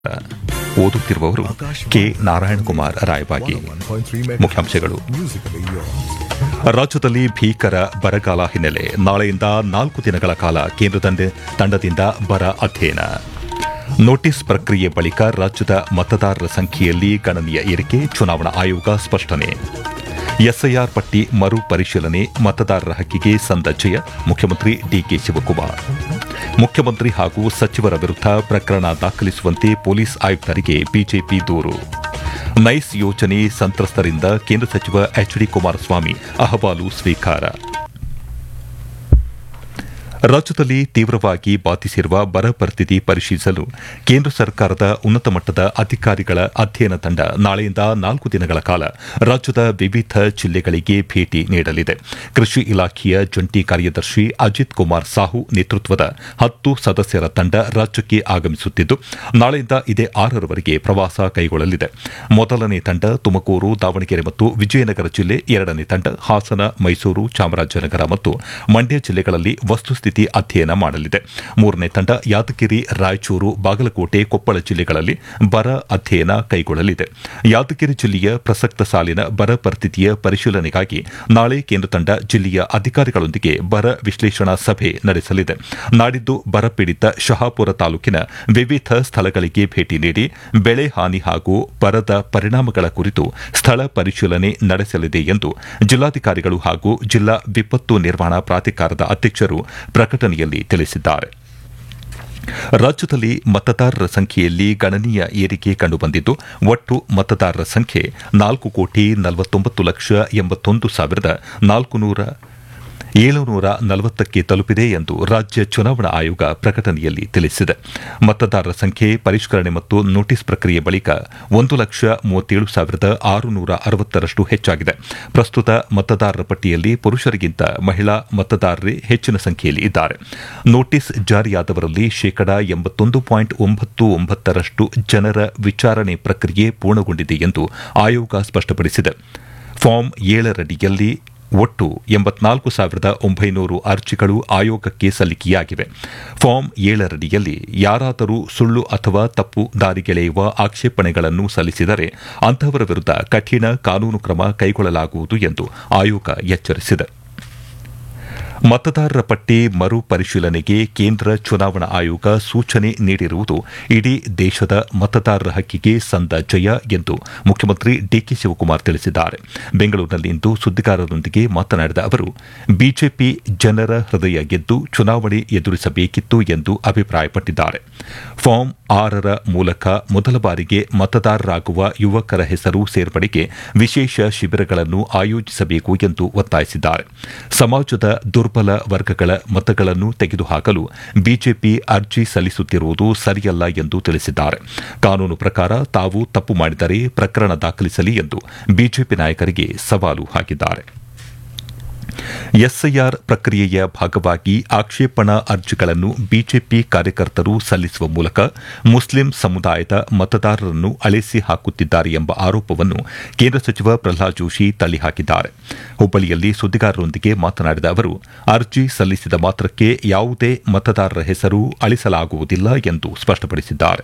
ಓದುತ್ತಿರುವವರು ಕೆ ನಾರಾಯಣಕುಮಾರ್ ರಾಯಬಾಗಿ ಮುಖ್ಯಾಂಶಗಳು ರಾಜ್ಯದಲ್ಲಿ ಭೀಕರ ಬರಗಾಲ ಹಿನ್ನೆಲೆ ನಾಳೆಯಿಂದ ನಾಲ್ಕು ದಿನಗಳ ಕಾಲ ಕೇಂದ್ರ ತಂಡ- ತಂಡದಿಂದ ಬರ ಅಧ್ಯಯನ ನೋಟಿಸ್ ಪ್ರಕ್ರಿಯೆ ಬಳಿಕ ರಾಜ್ಯದ ಮತದಾರರ ಸಂಖ್ಯೆಯಲ್ಲಿ ಗಣನೀಯ ಏರಿಕೆ ಚುನಾವಣಾ ಆಯೋಗ ಸ್ಪಷ್ಟನೆ ಎಸ್ಐಆರ್ ಪಟ್ಟಿ ಮರು ಪರಿಶೀಲನೆ ಮತದಾರರ ಹಕ್ಕಿಗೆ ಸಂದ ಜಯ ಮುಖ್ಯಮಂತ್ರಿ ಡಿಕೆ ಶಿವಕುಮಾರ್ ಮುಖ್ಯಮಂತ್ರಿ ಹಾಗೂ ಸಚಿವರ ವಿರುದ್ಧ ಪ್ರಕರಣ ದಾಖಲಿಸುವಂತೆ ಪೊಲೀಸ್ ಆಯುಕ್ತರಿಗೆ ಬಿಜೆಪಿ ದೂರು ನೈಸ್ ಯೋಜನೆ ಸಂತ್ರಸ್ತರಿಂದ ಕೇಂದ್ರ ಸಚಿವ ಎಚ್ ಡಿ ಕುಮಾರಸ್ವಾಮಿ ಅಹವಾಲು ಸ್ವೀಕಾರ ರಾಜ್ಯದಲ್ಲಿ ತೀವ್ರವಾಗಿ ಬಾಧಿಸಿರುವ ಬರ ಪರಿಸ್ಥಿತಿ ಪರಿಶೀಲಿಸಲು ಕೇಂದ್ರ ಸರ್ಕಾರದ ಉನ್ನತ ಮಟ್ಟದ ಅಧಿಕಾರಿಗಳ ಅಧ್ಯಯನ ತಂಡ ನಾಳೆಯಿಂದ ನಾಲ್ಕು ದಿನಗಳ ಕಾಲ ರಾಜ್ಯದ ವಿವಿಧ ಜಿಲ್ಲೆಗಳಿಗೆ ಭೇಟಿ ನೀಡಲಿದೆ ಕೃಷಿ ಇಲಾಖೆಯ ಜಂಟಿ ಕಾರ್ಯದರ್ಶಿ ಅಜಿತ್ ಕುಮಾರ್ ಸಾಹು ನೇತೃತ್ವದ ಹತ್ತು ಸದಸ್ಯರ ತಂಡ ರಾಜ್ಯಕ್ಕೆ ಆಗಮಿಸುತ್ತಿದ್ದು ನಾಳೆಯಿಂದ ಇದೇ ಆರರವರೆಗೆ ಪ್ರವಾಸ ಕೈಗೊಳ್ಳಲಿದೆ ಮೊದಲನೇ ತಂಡ ತುಮಕೂರು ದಾವಣಗೆರೆ ಮತ್ತು ವಿಜಯನಗರ ಜಿಲ್ಲೆ ಎರಡನೇ ತಂಡ ಹಾಸನ ಮೈಸೂರು ಚಾಮರಾಜನಗರ ಮತ್ತು ಮಂಡ್ಯ ಜಿಲ್ಲೆಗಳಲ್ಲಿ ವಸ್ತುಸ್ಥಿತಿ ಅಧ್ಯಯನ ಮಾಡಲಿದೆ ಮೂರನೇ ತಂಡ ಯಾದಗಿರಿ ರಾಯಚೂರು ಬಾಗಲಕೋಟೆ ಕೊಪ್ಪಳ ಜಿಲ್ಲೆಗಳಲ್ಲಿ ಬರ ಅಧ್ಯಯನ ಕೈಗೊಳ್ಳಲಿದೆ ಯಾದಗಿರಿ ಜಿಲ್ಲೆಯ ಪ್ರಸಕ್ತ ಸಾಲಿನ ಬರ ಪರಿಸ್ಥಿತಿಯ ಪರಿಶೀಲನೆಗಾಗಿ ನಾಳೆ ಕೇಂದ್ರ ತಂಡ ಜಿಲ್ಲೆಯ ಅಧಿಕಾರಿಗಳೊಂದಿಗೆ ಬರ ವಿಶ್ಲೇಷಣಾ ಸಭೆ ನಡೆಸಲಿದೆ ನಾಡಿದ್ದು ಬರಪೀಡಿತ ಶಹಾಪುರ ತಾಲೂಕಿನ ವಿವಿಧ ಸ್ಥಳಗಳಿಗೆ ಭೇಟಿ ನೀಡಿ ಬೆಳೆ ಹಾನಿ ಹಾಗೂ ಬರದ ಪರಿಣಾಮಗಳ ಕುರಿತು ಸ್ಥಳ ಪರಿಶೀಲನೆ ನಡೆಸಲಿದೆ ಎಂದು ಜಿಲ್ಲಾಧಿಕಾರಿಗಳು ಹಾಗೂ ಜಿಲ್ಲಾ ವಿಪತ್ತು ನಿರ್ವಹಣಾ ಪ್ರಾಧಿಕಾರದ ಅಧ್ಯಕ್ಷರು ಪ್ರಕಟಣೆಯಲ್ಲಿ ತಿಳಿಸಿದ್ದಾರೆ ರಾಜ್ಯದಲ್ಲಿ ಮತದಾರರ ಸಂಖ್ಯೆಯಲ್ಲಿ ಗಣನೀಯ ಏರಿಕೆ ಕಂಡುಬಂದಿದ್ದು ಒಟ್ಟು ಮತದಾರರ ಸಂಖ್ಯೆ ನಾಲ್ಕು ಕೋಟಿ ನಲವತ್ತೊಂಬತ್ತು ಲಕ್ಷ ಎಂಬತ್ತೊಂದು ಸಾವಿರದ ನಾಲ್ಕುನೂರ ಏಳುನೂರ ನಲವತ್ತಕ್ಕೆ ತಲುಪಿದೆ ಎಂದು ರಾಜ್ಯ ಚುನಾವಣಾ ಆಯೋಗ ಪ್ರಕಟಣೆಯಲ್ಲಿ ತಿಳಿಸಿದೆ ಮತದಾರರ ಸಂಖ್ಯೆ ಪರಿಷ್ಕರಣೆ ಮತ್ತು ನೋಟಿಸ್ ಪ್ರಕ್ರಿಯೆ ಬಳಿಕ ಒಂದು ಲಕ್ಷ ಮೂವತ್ತೇಳು ಸಾವಿರದ ಆರುನೂರ ಅರವತ್ತರಷ್ಟು ಹೆಚ್ಚಾಗಿದೆ ಪ್ರಸ್ತುತ ಮತದಾರರ ಪಟ್ಟಿಯಲ್ಲಿ ಪುರುಷರಿಗಿಂತ ಮಹಿಳಾ ಮತದಾರರೇ ಹೆಚ್ಚಿನ ಸಂಖ್ಯೆಯಲ್ಲಿ ಇದ್ದಾರೆ ನೋಟಿಸ್ ಜಾರಿಯಾದವರಲ್ಲಿ ಶೇಕಡಾ ಎಂಬತ್ತೊಂದು ಪಾಯಿಂಟ್ ಒಂಬತ್ತು ಒಂಬತ್ತರಷ್ಟು ಜನರ ವಿಚಾರಣೆ ಪ್ರಕ್ರಿಯೆ ಪೂರ್ಣಗೊಂಡಿದೆ ಎಂದು ಆಯೋಗ ಸ್ಪಷ್ಟಪಡಿಸಿದೆ ಫಾರ್ಮ್ ಏಳರಡಿಯಲ್ಲಿ ಒಟ್ಟು ಎಂಬತ್ನಾಲ್ಕು ಸಾವಿರದ ಒಂಬೈನೂರು ಅರ್ಜಿಗಳು ಆಯೋಗಕ್ಕೆ ಸಲ್ಲಿಕೆಯಾಗಿವೆ ಫಾರ್ಮ್ ಏಳರಡಿಯಲ್ಲಿ ಯಾರಾದರೂ ಸುಳ್ಳು ಅಥವಾ ತಪ್ಪು ದಾರಿಗೆಳೆಯುವ ಆಕ್ಷೇಪಣೆಗಳನ್ನು ಸಲ್ಲಿಸಿದರೆ ಅಂತಹವರ ವಿರುದ್ಧ ಕಠಿಣ ಕಾನೂನು ಕ್ರಮ ಕೈಗೊಳ್ಳಲಾಗುವುದು ಎಂದು ಆಯೋಗ ಎಚ್ಚರಿಸಿದೆ ಮತದಾರರ ಪಟ್ಟಿ ಮರು ಪರಿಶೀಲನೆಗೆ ಕೇಂದ್ರ ಚುನಾವಣಾ ಆಯೋಗ ಸೂಚನೆ ನೀಡಿರುವುದು ಇಡೀ ದೇಶದ ಮತದಾರರ ಹಕ್ಕಿಗೆ ಸಂದ ಜಯ ಎಂದು ಮುಖ್ಯಮಂತ್ರಿ ಡಿಕೆ ಶಿವಕುಮಾರ್ ತಿಳಿಸಿದ್ದಾರೆ ಬೆಂಗಳೂರಿನಲ್ಲಿಂದು ಸುದ್ದಿಗಾರರೊಂದಿಗೆ ಮಾತನಾಡಿದ ಅವರು ಬಿಜೆಪಿ ಜನರ ಹೃದಯ ಗೆದ್ದು ಚುನಾವಣೆ ಎದುರಿಸಬೇಕಿತ್ತು ಎಂದು ಅಭಿಪ್ರಾಯಪಟ್ಟಿದ್ದಾರೆ ಫಾರ್ಮ್ ಆರರ ಮೂಲಕ ಮೊದಲ ಬಾರಿಗೆ ಮತದಾರರಾಗುವ ಯುವಕರ ಹೆಸರು ಸೇರ್ಪಡೆಗೆ ವಿಶೇಷ ಶಿಬಿರಗಳನ್ನು ಆಯೋಜಿಸಬೇಕು ಎಂದು ಒತ್ತಾಯಿಸಿದ್ದಾರೆ ಸಮಾಜದ ದುರ್ಬಲ ವರ್ಗಗಳ ಮತಗಳನ್ನು ತೆಗೆದುಹಾಕಲು ಬಿಜೆಪಿ ಅರ್ಜಿ ಸಲ್ಲಿಸುತ್ತಿರುವುದು ಸರಿಯಲ್ಲ ಎಂದು ತಿಳಿಸಿದ್ದಾರೆ ಕಾನೂನು ಪ್ರಕಾರ ತಾವು ತಪ್ಪು ಮಾಡಿದರೆ ಪ್ರಕರಣ ದಾಖಲಿಸಲಿ ಎಂದು ಬಿಜೆಪಿ ನಾಯಕರಿಗೆ ಸವಾಲು ಹಾಕಿದ್ದಾರೆ ಎಸ್ಐಆರ್ ಪ್ರಕ್ರಿಯೆಯ ಭಾಗವಾಗಿ ಆಕ್ಷೇಪಣಾ ಅರ್ಜಿಗಳನ್ನು ಬಿಜೆಪಿ ಕಾರ್ಯಕರ್ತರು ಸಲ್ಲಿಸುವ ಮೂಲಕ ಮುಸ್ಲಿಂ ಸಮುದಾಯದ ಮತದಾರರನ್ನು ಅಳಿಸಿ ಹಾಕುತ್ತಿದ್ದಾರೆ ಎಂಬ ಆರೋಪವನ್ನು ಕೇಂದ್ರ ಸಚಿವ ಪ್ರಹ್ಲಾದ್ ಜೋಶಿ ತಳ್ಳಿಹಾಕಿದ್ದಾರೆ ಹುಬ್ಬಳ್ಳಿಯಲ್ಲಿ ಸುದ್ದಿಗಾರರೊಂದಿಗೆ ಮಾತನಾಡಿದ ಅವರು ಅರ್ಜಿ ಸಲ್ಲಿಸಿದ ಮಾತ್ರಕ್ಕೆ ಯಾವುದೇ ಮತದಾರರ ಹೆಸರು ಅಳಿಸಲಾಗುವುದಿಲ್ಲ ಎಂದು ಸ್ಪಷ್ಟಪಡಿಸಿದ್ದಾರೆ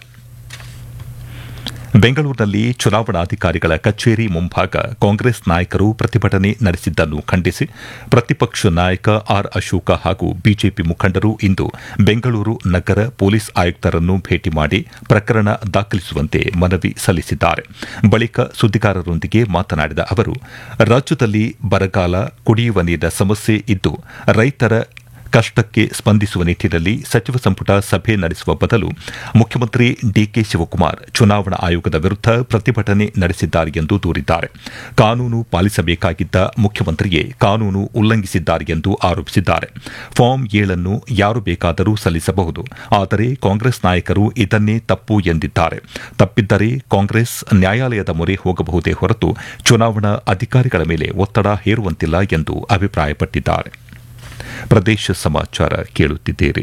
ಬೆಂಗಳೂರಿನಲ್ಲಿ ಚುನಾವಣಾಧಿಕಾರಿಗಳ ಕಚೇರಿ ಮುಂಭಾಗ ಕಾಂಗ್ರೆಸ್ ನಾಯಕರು ಪ್ರತಿಭಟನೆ ನಡೆಸಿದ್ದನ್ನು ಖಂಡಿಸಿ ಪ್ರತಿಪಕ್ಷ ನಾಯಕ ಆರ್ ಅಶೋಕ ಹಾಗೂ ಬಿಜೆಪಿ ಮುಖಂಡರು ಇಂದು ಬೆಂಗಳೂರು ನಗರ ಪೊಲೀಸ್ ಆಯುಕ್ತರನ್ನು ಭೇಟಿ ಮಾಡಿ ಪ್ರಕರಣ ದಾಖಲಿಸುವಂತೆ ಮನವಿ ಸಲ್ಲಿಸಿದ್ದಾರೆ ಬಳಿಕ ಸುದ್ದಿಗಾರರೊಂದಿಗೆ ಮಾತನಾಡಿದ ಅವರು ರಾಜ್ಯದಲ್ಲಿ ಬರಗಾಲ ಕುಡಿಯುವ ನೀರಿನ ಸಮಸ್ಯೆ ಇದ್ದು ರೈತರ ಕಷ್ಟಕ್ಕೆ ಸ್ಪಂದಿಸುವ ನಿಟ್ಟಿನಲ್ಲಿ ಸಚಿವ ಸಂಪುಟ ಸಭೆ ನಡೆಸುವ ಬದಲು ಮುಖ್ಯಮಂತ್ರಿ ಡಿಕೆ ಶಿವಕುಮಾರ್ ಚುನಾವಣಾ ಆಯೋಗದ ವಿರುದ್ಧ ಪ್ರತಿಭಟನೆ ನಡೆಸಿದ್ದಾರೆ ಎಂದು ದೂರಿದ್ದಾರೆ ಕಾನೂನು ಪಾಲಿಸಬೇಕಾಗಿದ್ದ ಮುಖ್ಯಮಂತ್ರಿಯೇ ಕಾನೂನು ಉಲ್ಲಂಘಿಸಿದ್ದಾರೆ ಎಂದು ಆರೋಪಿಸಿದ್ದಾರೆ ಫಾರ್ಮ್ ಏಳನ್ನು ಯಾರು ಬೇಕಾದರೂ ಸಲ್ಲಿಸಬಹುದು ಆದರೆ ಕಾಂಗ್ರೆಸ್ ನಾಯಕರು ಇದನ್ನೇ ತಪ್ಪು ಎಂದಿದ್ದಾರೆ ತಪ್ಪಿದ್ದರೆ ಕಾಂಗ್ರೆಸ್ ನ್ಯಾಯಾಲಯದ ಮೊರೆ ಹೋಗಬಹುದೇ ಹೊರತು ಚುನಾವಣಾ ಅಧಿಕಾರಿಗಳ ಮೇಲೆ ಒತ್ತಡ ಹೇರುವಂತಿಲ್ಲ ಎಂದು ಅಭಿಪ್ರಾಯಪಟ್ಟಿದ್ದಾರೆ ಪ್ರದೇಶ ಸಮಾಚಾರ ಕೇಳುತ್ತಿದ್ದೀರಿ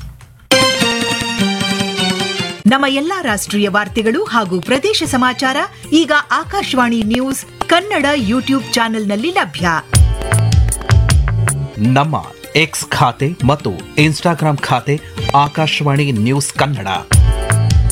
ನಮ್ಮ ಎಲ್ಲಾ ರಾಷ್ಟ್ರೀಯ ವಾರ್ತೆಗಳು ಹಾಗೂ ಪ್ರದೇಶ ಸಮಾಚಾರ ಈಗ ಆಕಾಶವಾಣಿ ನ್ಯೂಸ್ ಕನ್ನಡ ಯೂಟ್ಯೂಬ್ ಚಾನೆಲ್ನಲ್ಲಿ ಲಭ್ಯ ನಮ್ಮ ಎಕ್ಸ್ ಖಾತೆ ಮತ್ತು ಇನ್ಸ್ಟಾಗ್ರಾಂ ಖಾತೆ ಆಕಾಶವಾಣಿ ನ್ಯೂಸ್ ಕನ್ನಡ